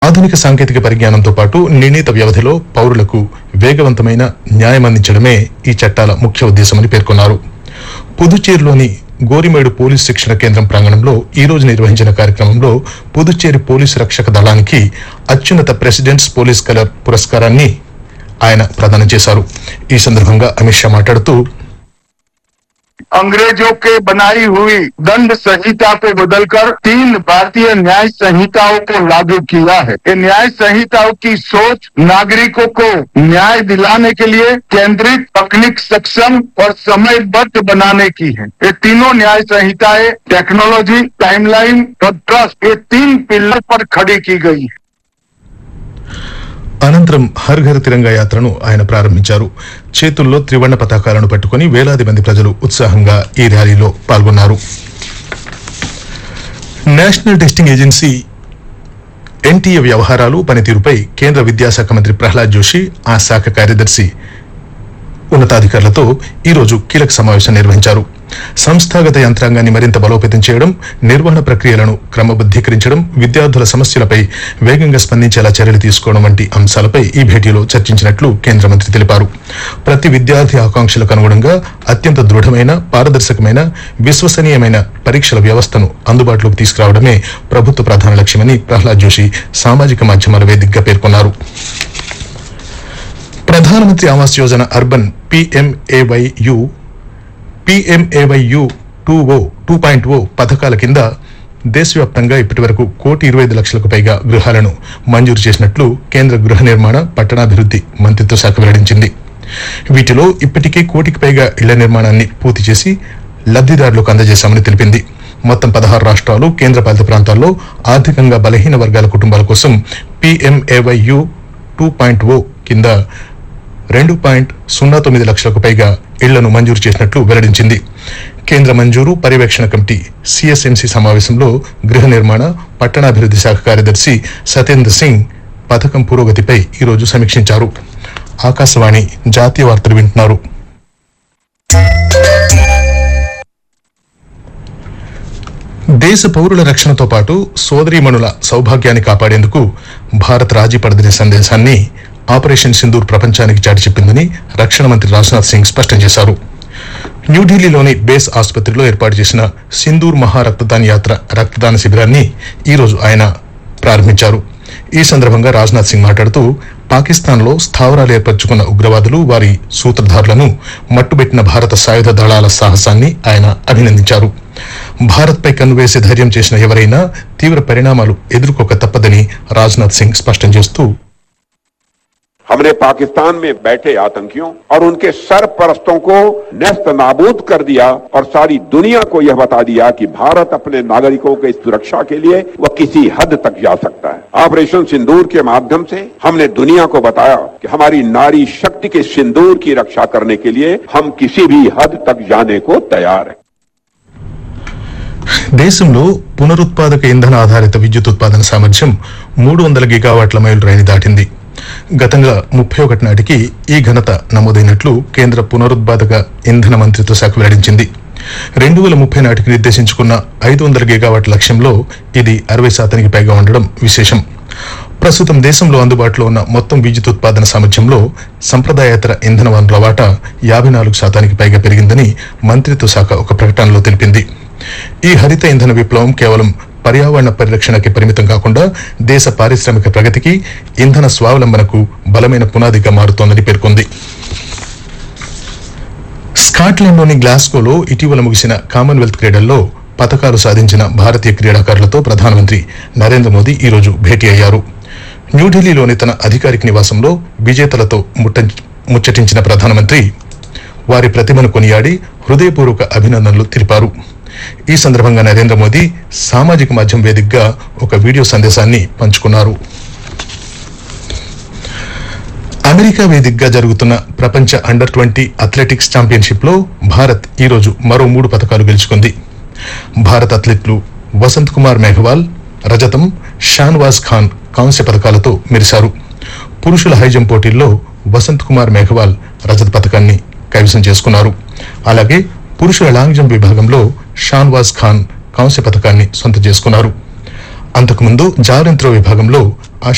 ఆధునిక సాంకేతిక పరిజ్ఞానంతో పాటు నిర్ణీత వ్యవధిలో పౌరులకు వేగవంతమైన న్యాయం అందించడమే ఈ చట్టాల ముఖ్య ఉద్దేశమని పేర్కొన్నారు పుదుచ్చేరిలోని గోరిమేడు పోలీస్ శిక్షణ కేంద్రం ప్రాంగణంలో ఈ రోజు నిర్వహించిన కార్యక్రమంలో పుదుచ్చేరి పోలీసు రక్షక దళానికి అత్యున్నత ప్రెసిడెంట్స్ పోలీస్ కలర్ పురస్కారాన్ని ఆయన ప్రదానం చేశారు ఈ సందర్భంగా అమిత్ షా మాట్లాడుతూ अंग्रेजों के बनाई हुई दंड संहिता को बदलकर तीन भारतीय न्याय संहिताओं को लागू किया है ये न्याय संहिताओं की सोच नागरिकों को न्याय दिलाने के लिए केंद्रित तकनीक सक्षम और समयबद्ध बनाने की है ये तीनों न्याय संहिताएं टेक्नोलॉजी टाइमलाइन और ट्रस्ट ये तीन पिलर पर खड़ी की गई है అనంతరం హర్ ఘర్ తిరంగా యాత్రను ఆయన ప్రారంభించారు చేతుల్లో త్రివర్ణ పతాకాలను పట్టుకుని వేలాది మంది ప్రజలు ఉత్సాహంగా ఈ ర్యాలీలో పాల్గొన్నారు నేషనల్ టెస్టింగ్ ఏజెన్సీ ఎన్టీఏ వ్యవహారాలు పనితీరుపై కేంద్ర విద్యాశాఖ మంత్రి ప్రహ్లాద్ జోషి ఆ శాఖ కార్యదర్శి ఉన్నతాధికారులతో ఈ రోజు కీలక సమావేశం నిర్వహించారు సంస్థాగత యంత్రాంగాన్ని మరింత బలోపేతం చేయడం నిర్వహణ ప్రక్రియలను క్రమబద్దీకరించడం విద్యార్థుల సమస్యలపై వేగంగా స్పందించేలా చర్యలు తీసుకోవడం వంటి అంశాలపై ఈ భేటీలో చర్చించినట్లు కేంద్ర మంత్రి తెలిపారు ప్రతి విద్యార్థి ఆకాంక్షలకు అనుగుణంగా అత్యంత దృఢమైన పారదర్శకమైన విశ్వసనీయమైన పరీక్షల వ్యవస్థను అందుబాటులోకి తీసుకురావడమే ప్రభుత్వ ప్రధాన లక్ష్యమని ప్రహ్లాద్ జోషి సామాజిక మాధ్యమాల వేదికగా పేర్కొన్నారు Pradhan Mantri Awas Yojana urban PMAYU PMAYU two o two point o పథకాల కింద దేశవ్యాప్తంగా ఇప్పటివరకు కోటి ఇరవై ఐదు లక్షలకు పైగా గృహాలను మంజూరు చేసినట్లు కేంద్ర గృహ నిర్మాణ పట్టణాభివృద్ధి మంత్రిత్వ శాఖ వెల్లడించింది వీటిలో ఇప్పటికే కోటికి పైగా ఇళ్ల నిర్మాణాన్ని పూర్తి చేసి లబ్ధిదారులకు అందజేశామని తెలిపింది మొత్తం పదహారు రాష్ట్రాలు కేంద్రపాలిత ప్రాంతాల్లో ఆర్థికంగా బలహీన వర్గాల కుటుంబాల కోసం పిఎంఏవైయు టూ పాయింట్ ఓ కింద రెండు పాయింట్ సున్నా తొమ్మిది లక్షలకు పైగా ఇళ్లను మంజూరు చేసినట్లు వెల్లడించింది కేంద్ర మంజూరు పర్యవేక్షణ కమిటీ సిఎస్ఎంసి సమావేశంలో గృహ నిర్మాణ పట్టణాభివృద్ధి శాఖ కార్యదర్శి సతేంద్ర సింగ్ పథకం పురోగతిపై ఈరోజు సమీక్షించారు ఆకాశవాణి జాతీయ వార్తలు వింటున్నారు దేశ పౌరుల రక్షణతో పాటు సోదరీమణుల సౌభాగ్యాన్ని కాపాడేందుకు భారత్ రాజీ పడదనే సందేశాన్ని ఆపరేషన్ సింధూర్ ప్రపంచానికి చాటి చెప్పిందని రక్షణ మంత్రి రాజ్నాథ్ సింగ్ స్పష్టం చేశారు న్యూఢిల్లీలోని బేస్ ఆసుపత్రిలో ఏర్పాటు చేసిన సింధూర్ మహా రక్తదాన యాత్ర రక్తదాన శిబిరాన్ని ఈ రోజు ఆయన ప్రారంభించారు ఈ సందర్భంగా రాజ్నాథ్ సింగ్ మాట్లాడుతూ పాకిస్తాన్లో స్థావరాలు ఏర్పరచుకున్న ఉగ్రవాదులు వారి సూత్రధారులను మట్టుబెట్టిన భారత సాయుధ దళాల సాహసాన్ని ఆయన అభినందించారు భారత్పై కన్నువేసే ధైర్యం చేసిన ఎవరైనా తీవ్ర పరిణామాలు ఎదుర్కోక తప్పదని రాజ్నాథ్ సింగ్ స్పష్టం చేస్తూ हमने पाकिस्तान में बैठे आतंकियों और उनके सरपरस्तों को नेस्त नाबूद कर दिया और सारी दुनिया को यह बता दिया कि भारत अपने नागरिकों की सुरक्षा के लिए वह किसी हद तक जा सकता है ऑपरेशन सिंदूर के माध्यम से हमने दुनिया को बताया कि हमारी नारी शक्ति के सिंदूर की रक्षा करने के लिए हम किसी भी हद तक जाने को तैयार हैं దేశంలో పునరుత్పాదక ఇంధన ఆధారిత విద్యుత్ ఉత్పాదన సామర్థ్యం మూడు వందల గిగావాట్ల మైలు రైలు దాటింది గతంగా ముప్పై ఒకటి నాటికి ఈ ఘనత నమోదైనట్లు కేంద్ర పునరుత్పాదక ఇంధన మంత్రిత్వ శాఖ వెల్లడించింది రెండు వేల ముప్పై నాటికి నిర్దేశించుకున్న ఐదు వందల గిగావాట్ల లక్ష్యంలో ఇది అరవై శాతానికి పైగా ఉండడం విశేషం ప్రస్తుతం దేశంలో అందుబాటులో ఉన్న మొత్తం విద్యుత్ ఉత్పాదన సామర్థ్యంలో సంప్రదాయేతర ఇంధన వనరుల వాటా యాభై నాలుగు శాతానికి పైగా పెరిగిందని మంత్రిత్వ శాఖ ఒక ప్రకటనలో తెలిపింది ఈ హరిత ఇంధన విప్లవం కేవలం పర్యావరణ పరిరక్షణకి పరిమితం కాకుండా దేశ పారిశ్రామిక ప్రగతికి ఇంధన స్వావలంబనకు బలమైన పునాదిగా మారుతోందని పేర్కొంది స్కాట్లాండ్లోని గ్లాస్గోలో ఇటీవల ముగిసిన కామన్వెల్త్ క్రీడల్లో పథకాలు సాధించిన భారతీయ క్రీడాకారులతో ప్రధానమంత్రి నరేంద్ర మోదీ ఈరోజు భేటీ అయ్యారు న్యూఢిల్లీలోని తన అధికారిక నివాసంలో విజేతలతో ముట్ట ముచ్చటించిన ప్రధానమంత్రి వారి ప్రతిభను కొనియాడి హృదయపూర్వక అభినందనలు తెలిపారు ఈ సందర్భంగా నరేంద్ర మోదీ సామాజిక మాధ్యమం వేదికగా ఒక వీడియో సందేశాన్ని పంచుకున్నారు అమెరికా వేదికగా జరుగుతున్న ప్రపంచ అండర్ ట్వంటీ అథ్లెటిక్స్ ఛాంపియన్షిప్ లో భారత్ ఈరోజు మరో మూడు పథకాలు గెలుచుకుంది భారత్ అథ్లెట్లు వసంత్ కుమార్ మేఘవాల్ రజతం షాన్వాజ్ ఖాన్ కాంస్య పథకాలతో మెరిశారు పురుషుల హైజంప్ పోటీల్లో వసంత్ కుమార్ మేఘవాల్ రజత పథకాన్ని కైవసం చేసుకున్నారు అలాగే పురుషుల లాంగ్ జంప్ విభాగంలో షాన్వాజ్ ఖాన్ కాంస్య పథకాన్ని సొంతం చేసుకున్నారు అంతకుముందు జావెలిన్ త్రో విభాగంలో